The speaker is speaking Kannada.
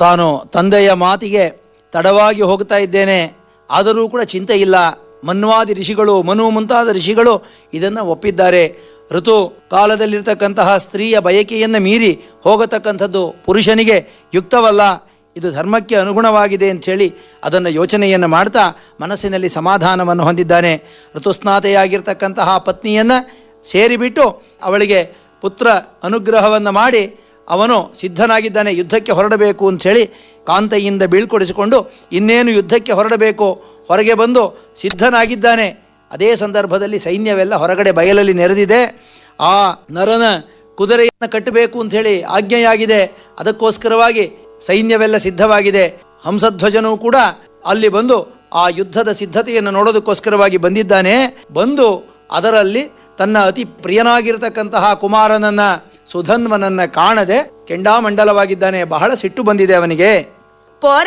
ತಾನು ತಂದೆಯ ಮಾತಿಗೆ ತಡವಾಗಿ ಹೋಗ್ತಾ ಇದ್ದೇನೆ ಆದರೂ ಕೂಡ ಚಿಂತೆ ಇಲ್ಲ ಮನ್ವಾದಿ ಋಷಿಗಳು ಮನು ಮುಂತಾದ ಋಷಿಗಳು ಇದನ್ನು ಒಪ್ಪಿದ್ದಾರೆ ಋತು ಕಾಲದಲ್ಲಿರ್ತಕ್ಕಂತಹ ಸ್ತ್ರೀಯ ಬಯಕೆಯನ್ನು ಮೀರಿ ಹೋಗತಕ್ಕಂಥದ್ದು ಪುರುಷನಿಗೆ ಯುಕ್ತವಲ್ಲ ಇದು ಧರ್ಮಕ್ಕೆ ಅನುಗುಣವಾಗಿದೆ ಅಂಥೇಳಿ ಅದನ್ನು ಯೋಚನೆಯನ್ನು ಮಾಡ್ತಾ ಮನಸ್ಸಿನಲ್ಲಿ ಸಮಾಧಾನವನ್ನು ಹೊಂದಿದ್ದಾನೆ ಋತುಸ್ನಾತೆಯಾಗಿರ್ತಕ್ಕಂತಹ ಪತ್ನಿಯನ್ನು ಸೇರಿಬಿಟ್ಟು ಅವಳಿಗೆ ಪುತ್ರ ಅನುಗ್ರಹವನ್ನು ಮಾಡಿ ಅವನು ಸಿದ್ಧನಾಗಿದ್ದಾನೆ ಯುದ್ಧಕ್ಕೆ ಹೊರಡಬೇಕು ಅಂಥೇಳಿ ಕಾಂತೆಯಿಂದ ಬೀಳ್ಕೊಡಿಸಿಕೊಂಡು ಇನ್ನೇನು ಯುದ್ಧಕ್ಕೆ ಹೊರಡಬೇಕು ಹೊರಗೆ ಬಂದು ಸಿದ್ಧನಾಗಿದ್ದಾನೆ ಅದೇ ಸಂದರ್ಭದಲ್ಲಿ ಸೈನ್ಯವೆಲ್ಲ ಹೊರಗಡೆ ಬಯಲಲ್ಲಿ ನೆರೆದಿದೆ ಆ ನರನ ಕುದುರೆಯನ್ನು ಕಟ್ಟಬೇಕು ಅಂಥೇಳಿ ಆಜ್ಞೆಯಾಗಿದೆ ಅದಕ್ಕೋಸ್ಕರವಾಗಿ ಸೈನ್ಯವೆಲ್ಲ ಸಿದ್ಧವಾಗಿದೆ ಹಂಸಧ್ವಜನೂ ಕೂಡ ಅಲ್ಲಿ ಬಂದು ಆ ಯುದ್ಧದ ಸಿದ್ಧತೆಯನ್ನು ನೋಡೋದಕ್ಕೋಸ್ಕರವಾಗಿ ಬಂದಿದ್ದಾನೆ ಬಂದು ಅದರಲ್ಲಿ ತನ್ನ ಅತಿ ಪ್ರಿಯನಾಗಿರ್ತಕ್ಕಂತಹ ಕುಮಾರನನ್ನ ಸುಧನ್ವನನ್ನ ಕಾಣದೆ ಕೆಂಡಾಮಂಡಲವಾಗಿದ್ದಾನೆ ಬಹಳ ಸಿಟ್ಟು ಬಂದಿದೆ ಅವನಿಗೆ ಪೋರ